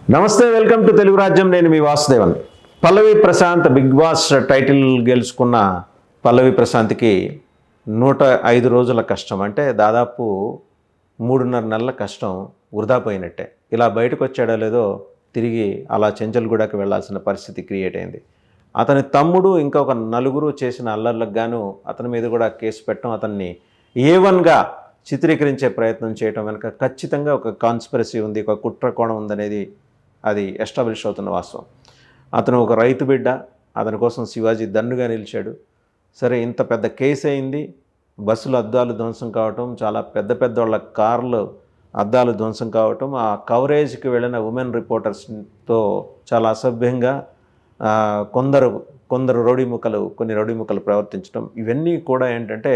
నమస్తే welcome to Telugu Rajyam నేను మీ Vasudevan Pallavi Prashanth Bigg Boss title గెలుచుకున్న పల్లవి ప్రశాంత్కి నూట ఐదు రోజుల కష్టం అంటే దాదాపు మూడున్నర నెలల కష్టం వృధా పోయినట్టే ఇలా బయటకు వచ్చాడో లేదో తిరిగి అలా చెంచల్గూడకి వెళ్ళాల్సిన పరిస్థితి క్రియేట్ అయింది అతని తమ్ముడు ఇంకా ఒక నలుగురు చేసిన అల్లర్లకు గాను అతని మీద కూడా కేసు పెట్టడం అతన్ని ఏ వన్గా చిత్రీకరించే ప్రయత్నం చేయడం వెనుక ఖచ్చితంగా ఒక కాన్స్పిరసీ ఉంది ఒక కుట్ర కోణం ఉందనేది అది ఎస్టాబ్లిష్ అవుతున్న వాస్తవం అతను ఒక రైతు బిడ్డ అతని కోసం శివాజీ దన్నుగా నిలిచాడు సరే ఇంత పెద్ద కేసు అయింది బస్సులు అద్దాలు ధ్వంసం కావటం చాలా పెద్ద పెద్ద వాళ్ళ కార్లు అద్దాలు ధ్వంసం కావటం ఆ కవరేజ్కి వెళ్ళిన ఉమెన్ రిపోర్టర్స్తో చాలా అసభ్యంగా ఆ, కొందరు కొందరు రౌడీ ముక్కలు కొన్ని రౌడీ ముక్కలు ప్రవర్తించడం ఇవన్నీ కూడా ఏంటంటే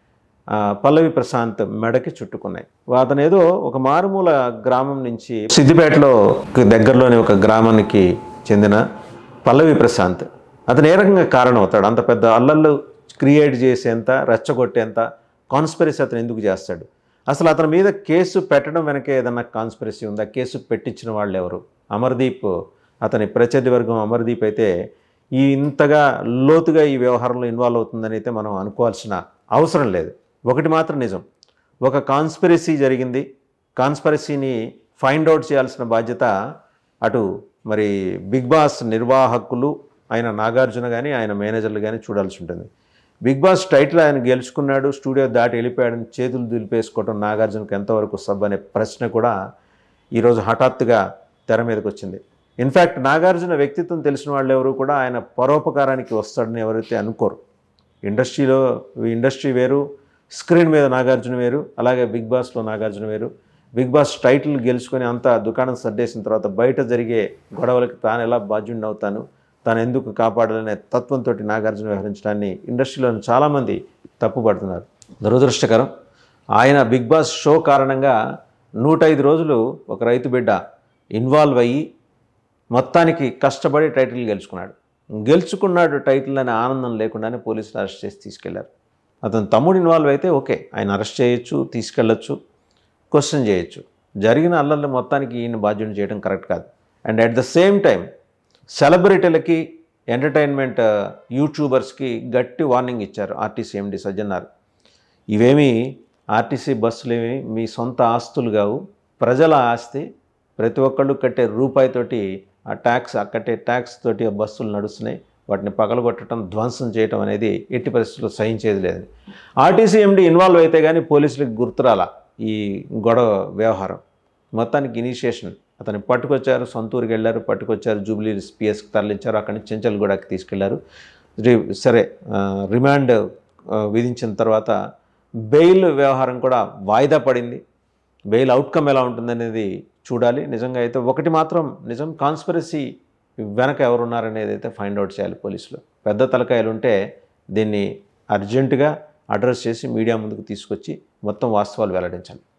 ఆ, పల్లవి ప్రశాంత్ మెడకి చుట్టుకున్నాయి అతను ఏదో ఒక మారుమూల గ్రామం నుంచి సిద్దిపేటలో దగ్గరలోని ఒక గ్రామానికి చెందిన పల్లవి ప్రశాంత్ అతను ఏ రకంగా కారణం అవుతాడు అంత పెద్ద అల్లర్లు క్రియేట్ చేసేంత రెచ్చగొట్టేంత కాన్స్పిరసీ అతను ఎందుకు చేస్తాడు అసలు అతని మీద కేసు పెట్టడం వెనక ఏదన్నా కాన్స్పిరసీ ఉందా కేసు పెట్టించిన వాళ్ళు ఎవరు అమర్దీప్ అతని ప్రత్యర్థి వర్గం అమర్దీప్ అయితే ఈ ఇంతగా లోతుగా ఈ వ్యవహారంలో ఇన్వాల్వ్ అవుతుందని అయితే మనం అనుకోవాల్సిన అవసరం లేదు ఒకటి మాత్రం నిజం ఒక కాన్స్పిరసీ జరిగింది కాన్స్పిరసీని ఫైండ్ అవుట్ చేయాల్సిన బాధ్యత అటు మరి బిగ్ బాస్ నిర్వాహకులు ఆయన నాగార్జున కానీ ఆయన మేనేజర్లు కానీ చూడాల్సి ఉంటుంది బిగ్ బాస్ టైటిల్ ఆయన గెలుచుకున్నాడు స్టూడియో దాటి వెళ్ళిపోయాడని చేతులు దులిపేసుకోవడం నాగార్జునకు ఎంతవరకు సబ్ అనే ప్రశ్న కూడా ఈరోజు హఠాత్తుగా తెర మీదకి వచ్చింది ఇన్ఫ్యాక్ట్ నాగార్జున వ్యక్తిత్వం తెలిసిన వాళ్ళు ఎవరు కూడా ఆయన పరోపకారానికి వస్తాడని ఎవరైతే అనుకోరు ఇండస్ట్రీలో ఇండస్ట్రీ వేరు స్క్రీన్ మీద నాగార్జున వేరు అలాగే బిగ్ బాస్లో నాగార్జున వేరు బిగ్ బాస్ టైటిల్ గెలుచుకొని అంతా దుకాణం సర్దేసిన తర్వాత బయట జరిగే గొడవలకి తాను ఎలా బాధ్యుడిని అవుతాను తాను ఎందుకు కాపాడాలనే తత్వంతో నాగార్జున వ్యవహరించడాన్ని ఇండస్ట్రీలోని చాలామంది తప్పుపడుతున్నారు దురదృష్టకరం ఆయన బిగ్ బాస్ షో కారణంగా నూట ఐదు రోజులు ఒక రైతు బిడ్డ ఇన్వాల్వ్ అయ్యి మొత్తానికి కష్టపడి టైటిల్ గెలుచుకున్నాడు గెలుచుకున్నాడు టైటిల్ అనే ఆనందం లేకుండానే పోలీసులు అరెస్ట్ చేసి తీసుకెళ్లారు అతని తమ్ముడు ఇన్వాల్వ్ అయితే ఓకే ఆయన అరెస్ట్ చేయొచ్చు తీసుకెళ్ళొచ్చు క్వశ్చన్ చేయొచ్చు జరిగిన అల్లర్లు మొత్తానికి ఈయన బాధ్యుని చేయడం కరెక్ట్ కాదు and at the same time సెలబ్రిటీలకి ఎంటర్టైన్మెంట్ యూట్యూబర్స్కి గట్టి వార్నింగ్ ఇచ్చారు ఆర్టీసీ ఎండి సజ్జన్నారు ఇవేమి ఆర్టీసీ బస్సులు ఏమి మీ సొంత ఆస్తులు కావు ప్రజల ఆస్తి ప్రతి ఒక్కళ్ళు కట్టే రూపాయితోటి ఆ ట్యాక్స్ ఆ కట్టే ట్యాక్స్ తోటి ఆ బస్సులు నడుస్తున్నాయి వాటిని పగలగొట్టడం ధ్వంసం చేయటం అనేది ఎట్టి పరిస్థితుల్లో సహించేది లేదు ఆర్టీసీ ఎండి ఇన్వాల్వ్ అయితే కానీ పోలీసులకు గుర్తురాల ఈ గొడవ వ్యవహారం మొత్తానికి ఇనిషియేషన్ అతన్ని పట్టుకొచ్చారు సొంతూరుకి వెళ్ళారు పట్టుకొచ్చారు జూబ్లీ పిఎస్కి తరలించారు అక్కడి నుంచి చెంచల్గూడకి తీసుకెళ్లారు రి- సరే ఆ, రిమాండ్ ఆ, విధించిన తర్వాత బెయిల్ వ్యవహారం కూడా వాయిదా పడింది బెయిల్ అవుట్కమ్ ఎలా ఉంటుందనేది చూడాలి నిజంగా అయితే ఒకటి మాత్రం నిజం కాన్స్పిరసీ వెనక ఎవరున్నారనేది అయితే ఫైండ్ అవుట్ చేయాలి పోలీసులు పెద్ద తలకాయలు ఉంటే దీన్ని అర్జెంటుగా అడ్రస్ చేసి మీడియా ముందుకు తీసుకొచ్చి మొత్తం వాస్తవాలు వెల్లడించాలి